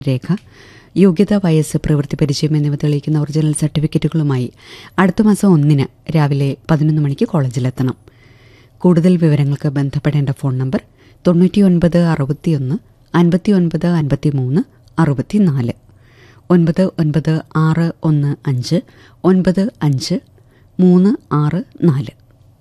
രേഖ യോഗ്യത വയസ്സ് പ്രവൃത്തി പരിചയം എന്നിവ തെളിയിക്കുന്ന ഒറിജിനൽ സർട്ടിഫിക്കറ്റുകളുമായി അടുത്ത മാസം ഒന്നിന് രാവിലെ പതിനൊന്ന് മണിക്ക് കോളേജിലെത്തണം കൂടുതൽ വിവരങ്ങൾക്ക് ബന്ധപ്പെടേണ്ട ഫോൺ നമ്പർ തൊണ്ണൂറ്റിയൊൻപത് അറുപത്തിയൊന്ന് അൻപത്തിയൊൻപത് അൻപത്തിമൂന്ന് അറുപത്തിനാല് ഒൻപത് ഒൻപത് ആറ് ഒന്ന് അഞ്ച് ഒൻപത് അഞ്ച് മൂന്ന് ആറ് നാല്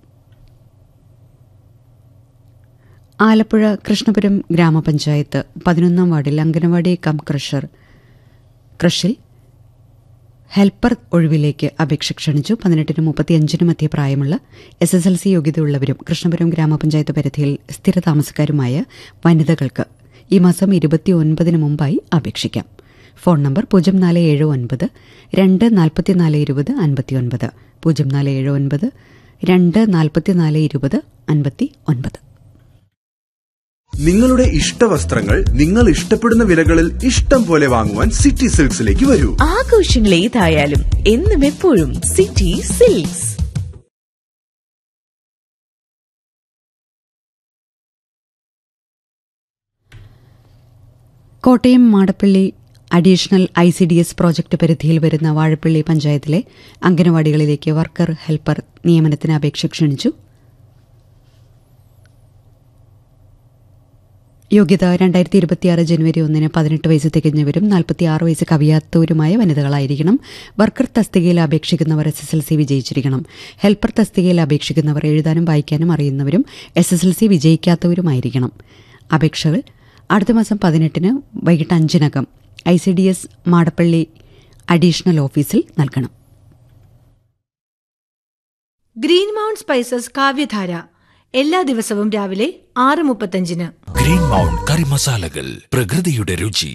ആലപ്പുഴ കൃഷ്ണപുരം ഗ്രാമപഞ്ചായത്ത് പതിനൊന്നാം വാർഡിൽ അംഗനവാടി കം ക്രഷർ ക്രഷിൽ ഹെൽപ്പർ ഒഴിവിലേക്ക് അപേക്ഷ ക്ഷണിച്ചു പതിനെട്ടിനും മുപ്പത്തിയഞ്ചിനും മധ്യ പ്രായമുള്ള എസ് എസ് എൽ സി യോഗ്യതയുള്ളവരും കൃഷ്ണപുരം ഗ്രാമപഞ്ചായത്ത് പരിധിയിൽ സ്ഥിരതാമസക്കാരുമായ വനിതകൾക്ക് ഈ മാസം ഇരുപത്തിയൊൻപതിന് മുമ്പായി അപേക്ഷിക്കാം ഫോൺ നമ്പർ പൂജ്യം നാല് ഏഴ് ഒൻപത് രണ്ട് നാൽപ്പത്തിനാല് ഇരുപത് അൻപത്തിയൊൻപത് പൂജ്യം നാല് ഏഴ് ഒൻപത് രണ്ട് നാൽപ്പത്തിനാല് ഇരുപത് അൻപത്തി ഒൻപത് നിങ്ങളുടെ ഇഷ്ട വസ്ത്രങ്ങൾ നിങ്ങൾ ഇഷ്ടപ്പെടുന്ന വിലകളിൽ ഇഷ്ടം പോലെ വാങ്ങുവാൻ സിറ്റി സിൽക്സിലേക്ക് വരൂ ആഘോഷങ്ങൾ ഏതായാലും എന്നും എപ്പോഴും City Silks Kottayam Madappally additional I C D S project പരിധിയിൽ വരുന്ന വാഴപ്പള്ളി പഞ്ചായത്തിലെ അംഗനവാടികളിലേക്ക് വർക്കർ ഹെൽപ്പർ നിയമനത്തിന് അപേക്ഷ ക്ഷണിച്ചു യോഗ്യത രണ്ടായിരത്തി ഇരുപത്തിയാറ് ജനുവരി ഒന്നിന് പതിനെട്ട് വയസ്സ് തികഞ്ഞവരും നാൽപ്പത്തിയാറ് വയസ്സ് കവിയാത്തവരുമായ വനിതകളായിരിക്കണം വർക്കർ തസ്തികയിൽ അപേക്ഷിക്കുന്നവർ എസ് എസ് എൽ സി വിജയിച്ചിരിക്കണം ഹെൽപ്പർ തസ്തികയിൽ അപേക്ഷിക്കുന്നവർ എഴുതാനും വായിക്കാനും അറിയുന്നവരും എസ് എസ് എൽ സി വിജയിക്കാത്തവരുമായിരിക്കണം അപേക്ഷകൾ അടുത്ത മാസം പതിനെട്ടിന് വൈകിട്ട് അഞ്ചിനകം I C D S Madappally additional ഓഫീസിൽ നൽകണം ഗ്രീൻ മൗണ്ട് സ്പൈസസ് കാവ്യധാര എല്ലാ ദിവസവും രാവിലെ ആറ് മുപ്പത്തഞ്ചിന് ഗ്രീൻ മൗണ്ട് കറി മസാലകൾ പ്രകൃതിയുടെ രുചി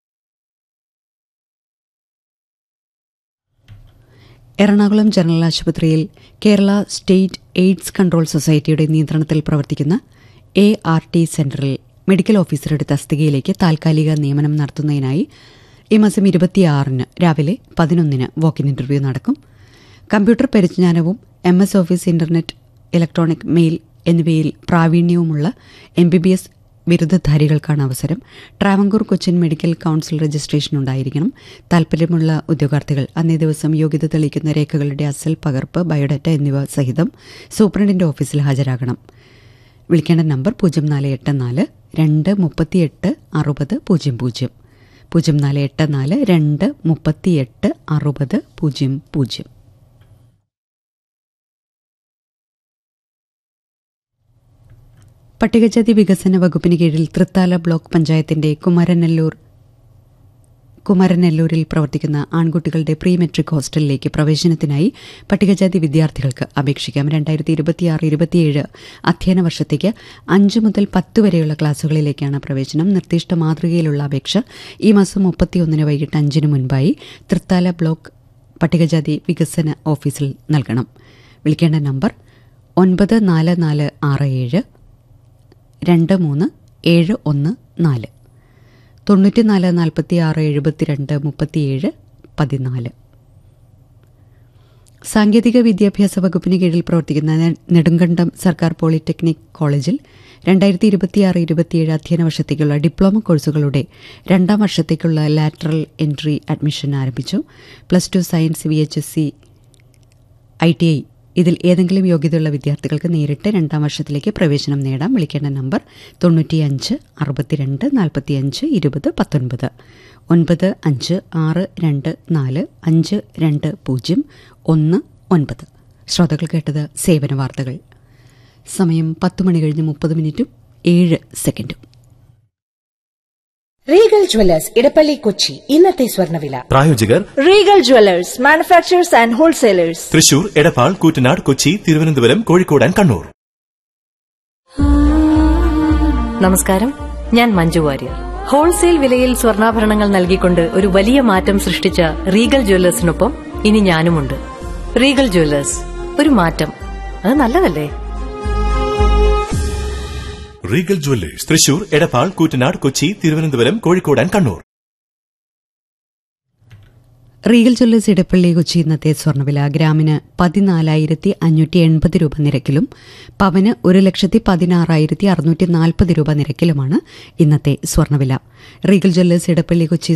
എറണാകുളം ജനറൽ ആശുപത്രിയിൽ കേരള സ്റ്റേറ്റ് എയ്ഡ്സ് കൺട്രോൾ സൊസൈറ്റിയുടെ നിയന്ത്രണത്തിൽ പ്രവർത്തിക്കുന്ന എ ആർ ടി സെന്ററിൽ മെഡിക്കൽ ഓഫീസറുടെ തസ്തികയിലേക്ക് താൽക്കാലിക നിയമനം നടത്തുന്നതിനായി ഈ മാസം ഇരുപത്തിയാറിന് രാവിലെ പതിനൊന്നിന് വോക്കിൻ ഇന്റർവ്യൂ നടക്കും കമ്പ്യൂട്ടർ പരിജ്ഞാനവും M S office internet electronic mail എന്നിവയിൽ പ്രാവീണ്യവുമുള്ള എം ബി ബി എസ് ബിരുദധാരികൾക്കാണ് അവസരം Travancore Cochin medical council registration ഉണ്ടായിരിക്കണം താൽപര്യമുള്ള ഉദ്യോഗാർത്ഥികൾ അന്നേ ദിവസം യോഗ്യത തെളിയിക്കുന്ന രേഖകളുടെ അസൽ പകർപ്പ് ബയോഡാറ്റ എന്നിവ സഹിതം സൂപ്രണ്ടിന്റെ ഓഫീസിൽ ഹാജരാകണം വിളിക്കേണ്ട നമ്പർ പൂജ്യം നാല് എട്ട് നാല് രണ്ട് മുപ്പത്തിയെട്ട് അറുപത് പൂജ്യം പൂജ്യം പൂജ്യം നാല് എട്ട് നാല് രണ്ട് മുപ്പത്തിയെട്ട് അറുപത് പൂജ്യം പൂജ്യം പട്ടികജാതി വികസന വകുപ്പിന് കീഴിൽ തൃത്താല ബ്ലോക്ക് പഞ്ചായത്തിന്റെ കുമരനെല്ലൂർ കുമരനെല്ലൂരിൽ പ്രവർത്തിക്കുന്ന ആൺകുട്ടികളുടെ പ്രീ മെട്രിക് ഹോസ്റ്റലിലേക്ക് പ്രവേശനത്തിനായി പട്ടികജാതി വിദ്യാർത്ഥികൾക്ക് അപേക്ഷിക്കാം രണ്ടായിരത്തി ഇരുപത്തിയാറ് ഇരുപത്തിയേഴ് അധ്യയന വർഷത്തേക്ക് അഞ്ച് മുതൽ പത്ത് വരെയുള്ള ക്ലാസുകളിലേക്കാണ് പ്രവേശനം നിർദ്ദിഷ്ട മാതൃകയിലുള്ള അപേക്ഷ ഈ മാസം മുപ്പത്തിയൊന്നിന് വൈകിട്ട് അഞ്ചിന് മുൻപായി തൃത്താല ബ്ലോക്ക് പട്ടികജാതി വികസന ഓഫീസിൽ നൽകണം വിളിക്കേണ്ട നമ്പർ ഒൻപത് നാല് നാല് ആറ് ഏഴ് രണ്ട് മൂന്ന് ഏഴ് ഒന്ന് നാല് തൊണ്ണൂറ്റിനാല് നാൽപ്പത്തി ആറ് എഴുപത്തിരണ്ട് മുപ്പത്തിയേഴ് പതിനാല് സാങ്കേതിക വിദ്യാഭ്യാസ വകുപ്പിന് കീഴിൽ പ്രവർത്തിക്കുന്ന നെ- നെടുങ്കണ്ടം സർക്കാർ പോളിടെക്നിക് കോളേജിൽ രണ്ടായിരത്തി ഇരുപത്തിയാറ് ഇരുപത്തിയേഴ് അധ്യയന വർഷത്തേക്കുള്ള ഡിപ്ലോമ കോഴ്സുകളുടെ രണ്ടാം വർഷത്തേക്കുള്ള ലാറ്ററൽ എൻട്രി അഡ്മിഷൻ ആരംഭിച്ചു plus two science V H S C I T I ഇതിൽ ഏതെങ്കിലും യോഗ്യതയുള്ള വിദ്യാർത്ഥികൾക്ക് നേരിട്ട് രണ്ടാം വർഷത്തിലേക്ക് പ്രവേശനം നേടാം വിളിക്കേണ്ട നമ്പർ തൊണ്ണൂറ്റിയഞ്ച് അറുപത്തിരണ്ട് നാൽപ്പത്തിയഞ്ച് ഇരുപത് പത്തൊൻപത് ഒൻപത് അഞ്ച് ആറ് രണ്ട് നാല് അഞ്ച് രണ്ട് പൂജ്യം ഒന്ന് ഒൻപത് ശ്രോതാക്കൾ കേട്ടത് സേവന വാർത്തകൾ സമയം പത്ത് മണി കഴിഞ്ഞ് മുപ്പത് മിനിറ്റും ഏഴ് സെക്കൻഡും റീഗൽ ജ്വല്ലേഴ്സ് ഇടപ്പള്ളി കൊച്ചി ഇന്നത്തെ സ്വർണ്ണവില പ്രായോജകർ Regal Jewellers manufacturers and wholesalers Thrissur Edappal Koottanad Kochi Thiruvananthapuram Kozhikode and Kannur നമസ്കാരം ഞാൻ മഞ്ജു വാര്യർ ഹോൾസെയിൽ വിലയിൽ സ്വർണ്ണാഭരണങ്ങൾ നൽകിക്കൊണ്ട് ഒരു വലിയ മാറ്റം സൃഷ്ടിച്ച റീഗൽ ജ്വല്ലേഴ്സിനൊപ്പം ഇനി ഞാനുമുണ്ട് റീഗൽ ജ്വല്ലേഴ്സ് ഒരു മാറ്റം അത് നല്ലതല്ലേ Regal Jewellers Thrissur Edappal Koottanad Kochi Thiruvananthapuram Kozhikode and Kannur Regal Jewellers Edappally Kochi ഇന്നത്തെ സ്വർണ്ണവില ഗ്രാമിന് പതിനാലായിരത്തി അഞ്ഞൂറ്റി എൺപത് രൂപ നിരക്കിലും പവന് ഒരു ലക്ഷത്തി പതിനാറായിരത്തി അറുന്നൂറ്റി നാൽപ്പത് രൂപ നിരക്കിലുമാണ് ഇന്നത്തെ സ്വർണ്ണവില റീഗൽ ജ്വല്ലേഴ്സ് ഇടപ്പള്ളി കൊച്ചി